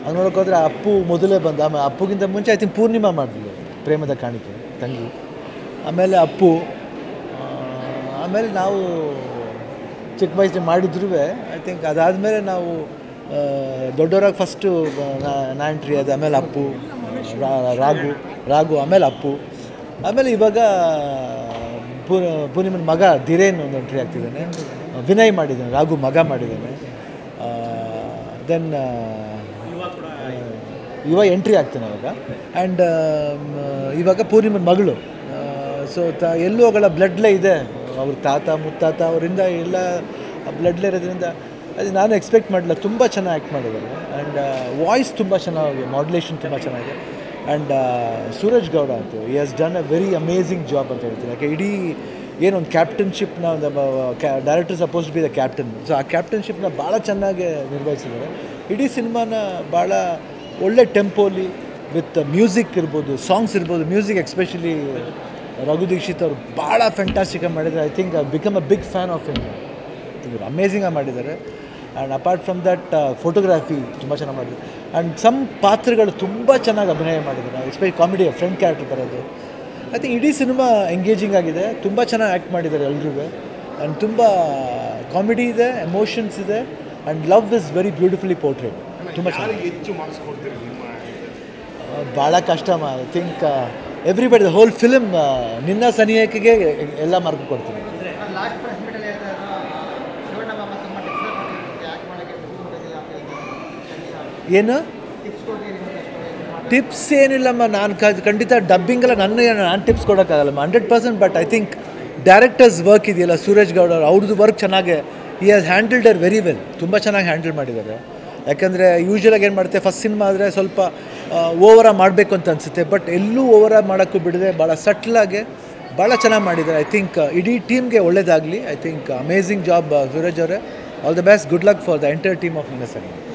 ಹಂಗೆ ನೋಡೋಕೋದ್ರೆ ಅಪ್ಪು ಮೊದಲೇ ಬಂದ ಆಮೇಲೆ ಅಪ್ಪುಗಿಂತ ಮುಂಚೆ ಐ ಥಿಂಕ್ ಪೂರ್ಣಿಮಾ ಮಾಡಿದ್ಲು ಪ್ರೇಮದ ಕಾಣಿಕೆ ತಂಗಿ ಆಮೇಲೆ ಅಪ್ಪು ಆ, ಆಮೇಲೆ ನಾವು ಚಿಕ್ಕ ವಯಸ್ಸಲ್ಲಿ ಮಾಡಿದ್ರೂ ಐ ಥಿಂಕ್ ಅದಾದಮೇಲೆ ನಾವು ಆ, ದೊಡ್ಡವರಾಗಿ ಫಸ್ಟು ನಾ ಎಂಟ್ರಿ ಅದು ಆಮೇಲೆ ಅಪ್ಪು ರಾ- ರಾಗು ರಾಗು ಆಮೇಲೆ ಅಪ್ಪು ಆಮೇಲೆ ಇವಾಗ ಪೂ ಪೂರ್ಣಿಮನ ಮಗ ಧಿರೇನ್ ಒಂದು ಎಂಟ್ರಿ ಆಗ್ತಿದ್ದಾನೆ ವಿನಯ್ ಮಾಡಿದ್ದಾನೆ ರಾಘು ಮಗ ಮಾಡಿದ್ದಾನೆ ದೆನ್ ಯುವ ಎಂಟ್ರಿ ಆಗ್ತಾನೆ ಅವಾಗ ಆ್ಯಂಡ್ ಇವಾಗ ಪೂರ್ಣಿಮನ ಮಗಳು ಸೊ ತ ಎಲ್ಲೂ ಅವಳ ಬ್ಲಡ್ಲೇ ಇದೆ ಅವ್ರ ತಾತ ಮುತ್ತಾತ ಅವರಿಂದ ಎಲ್ಲ ಬ್ಲಡ್ಲೇ ಇರೋದ್ರಿಂದ ಅದು ನಾನು ಎಕ್ಸ್ಪೆಕ್ಟ್ ಮಾಡಲಿಲ್ಲ ತುಂಬ ಚೆನ್ನಾಗಿ ಆ್ಯಕ್ಟ್ ಮಾಡಿದ್ದಾರೆ ಆ್ಯಂಡ್ ವಾಯ್ಸ್ ತುಂಬ ಚೆನ್ನಾಗಿ ಮಾಡ್ಯುಲೇಷನ್ ತುಂಬ ಚೆನ್ನಾಗಿದೆ ಆ್ಯಂಡ್ ಸೂರಜ್ ಗೌಡ ಅಂತ he has done a very amazing job ಅಂತ ಹೇಳ್ತೀನಿ ಯಾಕೆ ಇಡೀ ಏನೊಂದು ಕ್ಯಾಪ್ಟನ್ಶಿಪ್ನ ಒಂದು director suppose be the captain so ಆ ಕ್ಯಾಪ್ಟನ್ಶಿಪ್ನ ಭಾಳ ಚೆನ್ನಾಗಿ ನಿರ್ವಹಿಸಿದ್ದಾರೆ ಇಡೀ ಸಿನಿಮಾನ ಭಾಳ ಒಳ್ಳೆ ಟೆಂಪೋಲಿ ವಿತ್ ಮ್ಯೂಸಿಕ್ ಇರ್ಬೋದು ಸಾಂಗ್ಸ್ ಇರ್ಬೋದು ಮ್ಯೂಸಿಕ್ ಎಸ್ಪೆಷಲಿ ರಘು ದೀಕ್ಷಿತ್ ಅವರು ಭಾಳ ಫ್ಯಾಂಟಾಸ್ಟಿಕಾಗಿ ಮಾಡಿದ್ದಾರೆ I think become a big fan of him ಇವರು ಅಮೇಝಿಂಗಾಗಿ ಮಾಡಿದ್ದಾರೆ and apart from that photography ತುಂಬ ಚೆನ್ನಾಗಿ ಮಾಡಿದ್ದಾರೆ ಆ್ಯಂಡ್ ಸಮ್ ಪಾತ್ರಗಳು ತುಂಬ ಚೆನ್ನಾಗಿ ಅಭಿನಯ ಮಾಡಿದ್ದಾರೆ ಎಸ್ಪೆಷಲಿ ಕಾಮಿಡಿ ಫ್ರೆಂಡ್ ಕ್ಯಾರೆಕ್ಟರ್ ಬರೋದು ಐ ಥಿಂಕ್ ಇಡೀ ಸಿನಿಮಾ ಎಂಗೇಜಿಂಗ್ ಆಗಿದೆ ತುಂಬ ಚೆನ್ನಾಗಿ ಆ್ಯಕ್ಟ್ ಮಾಡಿದ್ದಾರೆ ಎಲ್ರಿಗೂ ಆ್ಯಂಡ್ ತುಂಬ ಕಾಮಿಡಿ ಇದೆ ಎಮೋಷನ್ಸ್ ಇದೆ and love is very beautifully portrait ತುಂಬ ಚೆನ್ನಾಗಿ ಹೆಚ್ಚು ಮಾರ್ಕ್ಸ್ ಕೊಡ್ತೀರಿ ನಿಮ್ಮ ಭಾಳ ಕಷ್ಟ I think everybody the whole film ನಿನ್ನ ಸನಿಹಕ್ಕಿಗೆ ಎಲ್ಲ ಮಾರ್ಕ್ ಕೊಡ್ತೀನಿ ಲಾಸ್ಟ್ ಪ್ರೆಸ್ ಮೀಟಲ್ಲಿ ಹೇಳ್ತಾ ಇದ್ರು ಶಿವಣ್ಣ ಬಾಬಾ ತುಂಬ ಟಿಪ್ಸ್ ಕೊಟ್ಟಿರುತ್ತೆ ಯಾಕೆ ಮಾಡೋಕ್ಕೆ ಕೊಟ್ಟಿಲ್ಲ ಅಂತ ಹೇಳಿದ್ರು ಏನು ಟಿಪ್ಸ್ ಕೊಡಿ ನಿಮಗೆ ಅಷ್ಟು ಟಿಪ್ಸ್ ಏನಿಲ್ಲಮ್ಮ ನಾನು ಕ ಖಂಡಿತ ಡಬ್ಬಿಂಗ್ ಎಲ್ಲ ನನ್ನ ನಾನು ಟಿಪ್ಸ್ ಕೊಡೋಕ್ಕಾಗಲ್ಲಮ್ಮ hundred percent but I think directors work ಇದೆಯಲ್ಲ ಸೂರಜ್ ಗೌಡ ಅವ್ರು ಅವ್ರದ್ದು ವರ್ಕ್ ಚೆನ್ನಾಗೆ he has handled uh very well ತುಂಬ ಚೆನ್ನಾಗಿ ಹ್ಯಾಂಡಲ್ ಮಾಡಿದ್ದಾರೆ ಯಾಕಂದರೆ ಯೂಶ್ವಲಾಗಿ ಏನು ಮಾಡುತ್ತೆ ಫಸ್ಟ್ ಸಿನಿಮಾ ಆದರೆ ಸ್ವಲ್ಪ ಓವರ ಮಾಡಬೇಕು ಅಂತ ಅನಿಸುತ್ತೆ ಬಟ್ ಎಲ್ಲೂ ಓವರ ಮಾಡೋಕ್ಕೂ ಬಿಡದೆ ಭಾಳ ಸಟ್ಲಾಗೆ ಭಾಳ ಚೆನ್ನಾಗಿ ಮಾಡಿದ್ದಾರೆ ಐ ಥಿಂಕ್ ಇಡೀ ಟೀಮ್ಗೆ ಒಳ್ಳೇದಾಗಲಿ I think amazing job Suraj ಅವರೇ all the best good luck for the entire team of ನಿನ್ನ ಸರಿ